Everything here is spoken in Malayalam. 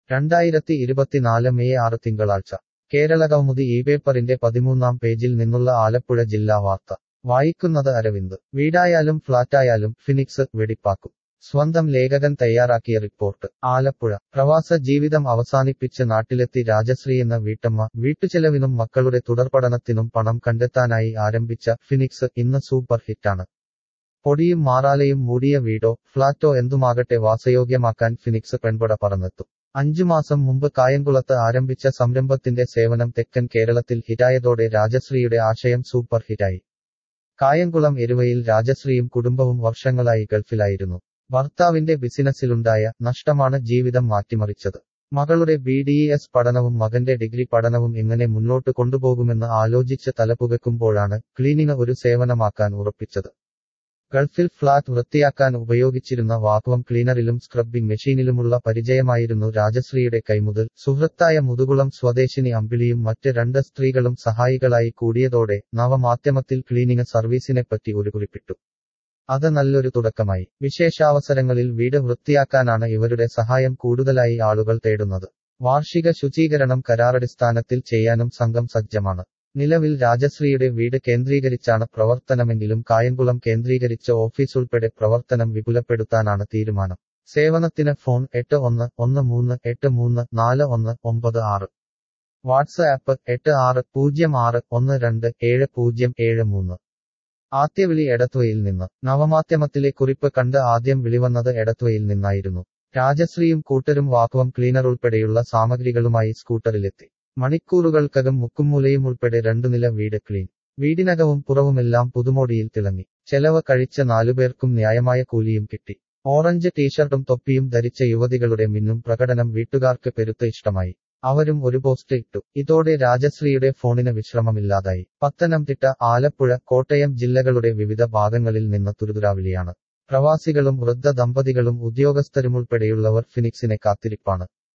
രണ്ടായിരത്തി ഇരുപത്തിനാല് മെയ് ആറ് തിങ്കളാഴ്ച കേരള കൗമുദി ഈ പേപ്പറിന്റെ പതിമൂന്നാം പേജിൽ നിന്നുള്ള ആലപ്പുഴ ജില്ലാ വാർത്ത വായിക്കുന്നത് അരവിന്ദ് വീടായാലും ഫ്ളാറ്റായാലും ഫിനിക്സ് വെടിപ്പാക്കും സ്വന്തം ലേഖകൻ തയ്യാറാക്കിയ റിപ്പോർട്ട് ആലപ്പുഴ പ്രവാസ ജീവിതം അവസാനിപ്പിച്ച് നാട്ടിലെത്തി രാജശ്രീ എന്ന വീട്ടമ്മ വീട്ടുചെലവിനും മക്കളുടെ തുടർപഠനത്തിനും പണം കണ്ടെത്താനായി ആരംഭിച്ച ഫിനിക്സ് ഇന്ന് സൂപ്പർ ഹിറ്റാണ് പൊടിയും മാറാലയും മൂടിയ വീടോ ഫ്ളാറ്റോ എന്തുമാകട്ടെ വാസയോഗ്യമാക്കാൻ ഫിനിക്സ് പെൺപട പറന്നെത്തും അഞ്ചു മാസം മുമ്പ് കായംകുളത്ത് ആരംഭിച്ച സംരംഭത്തിന്റെ സേവനം തെക്കൻ കേരളത്തിൽ ഹിറ്റായതോടെ രാജശ്രീയുടെ ആശയം സൂപ്പർ ഹിറ്റായി കായംകുളം എരുവയിൽ രാജശ്രീയും കുടുംബവും വർഷങ്ങളായി ഗൾഫിലായിരുന്നു ഭർത്താവിന്റെ ബിസിനസ്സിലുണ്ടായ നഷ്ടമാണ് ജീവിതം മാറ്റിമറിച്ചത് മകളുടെ ബി ഡി എസ് പഠനവും മകന്റെ ഡിഗ്രി പഠനവും എങ്ങനെ മുന്നോട്ട് കൊണ്ടുപോകുമെന്ന് ആലോചിച്ച് തലപുകയ്ക്കുമ്പോഴാണ് ക്ലീനിങ് ഒരു സേവനമാക്കാൻ ഉറപ്പിച്ചത് ഗൾഫിൽ ഫ്ളാറ്റ് വൃത്തിയാക്കാൻ ഉപയോഗിച്ചിരുന്ന വാക്വം ക്ലീനറിലും സ്ക്രബിംഗ് മെഷീനിലുമുള്ള പരിചയമായിരുന്നു രാജശ്രീയുടെ കൈമുതൽ സുഹൃത്തായ മുതുകുളം സ്വദേശിനി അമ്പിളിയും മറ്റ് രണ്ട് സ്ത്രീകളും സഹായികളായി കൂടിയതോടെ നവമാധ്യമത്തിൽ ക്ലീനിങ് സർവീസിനെപ്പറ്റി ഒരു കുറിപ്പിട്ടു അത് നല്ലൊരു തുടക്കമായി വിശേഷാവസരങ്ങളിൽ വീട് വൃത്തിയാക്കാനാണ് ഇവരുടെ സഹായം കൂടുതലായി ആളുകൾ തേടുന്നത് വാർഷിക ശുചീകരണം കരാറടിസ്ഥാനത്തിൽ ചെയ്യാനും സംഘം സജ്ജമാണ് നിലവിൽ രാജശ്രീയുടെ വീട് കേന്ദ്രീകരിച്ചാണ് പ്രവർത്തനമെങ്കിലും കായംകുളം കേന്ദ്രീകരിച്ച ഓഫീസ് ഉൾപ്പെടെ പ്രവർത്തനം വിപുലപ്പെടുത്താനാണ് തീരുമാനം സേവനത്തിന് ഫോൺ എട്ട് ഒന്ന് ഒന്ന് മൂന്ന് എട്ട് മൂന്ന് നാല് ഒന്ന് ഒമ്പത് ആറ് വാട്സ്ആപ്പ് എട്ട് ആറ് പൂജ്യം ആറ് ഒന്ന് രണ്ട് ഏഴ് പൂജ്യം ഏഴ് മൂന്ന് ആദ്യവിളി എടത്വയിൽ നിന്ന് നവമാധ്യമത്തിലെ കുറിപ്പ് കണ്ട് ആദ്യം വിളിവന്നത് എടത്വയിൽ നിന്നായിരുന്നു രാജശ്രീയും കൂട്ടരും വാക്വം ക്ലീനർ ഉൾപ്പെടെയുള്ള സാമഗ്രികളുമായി സ്കൂട്ടറിലെത്തി മണിക്കൂറുകൾക്കകം മുക്കുമൂലയും ഉൾപ്പെടെ രണ്ടു നില വീട് ക്ലീൻ വീടിനകവും പുറവുമെല്ലാം പുതുമോടിയിൽ തിളങ്ങി ചെലവ് കഴിച്ച നാലുപേർക്കും ന്യായമായ കൂലിയും കിട്ടി ഓറഞ്ച് ടീഷർട്ടും തൊപ്പിയും ധരിച്ച യുവതികളുടെ മിന്നും പ്രകടനം വീട്ടുകാർക്ക് പെരുത്ത് ഇഷ്ടമായി അവരും ഒരു പോസ്റ്റ് ഇട്ടു ഇതോടെ രാജശ്രീയുടെ ഫോണിന് വിശ്രമമില്ലാതായി പത്തനംതിട്ട ആലപ്പുഴ കോട്ടയം ജില്ലകളുടെ വിവിധ ഭാഗങ്ങളിൽ നിന്ന് തുരുതുരാവിളിയാണ് പ്രവാസികളും വൃദ്ധ ദമ്പതികളും ഉദ്യോഗസ്ഥരുമുൾപ്പെടെയുള്ളവർ ഫിനിക്സിനെ കാത്തിരിപ്പാണ്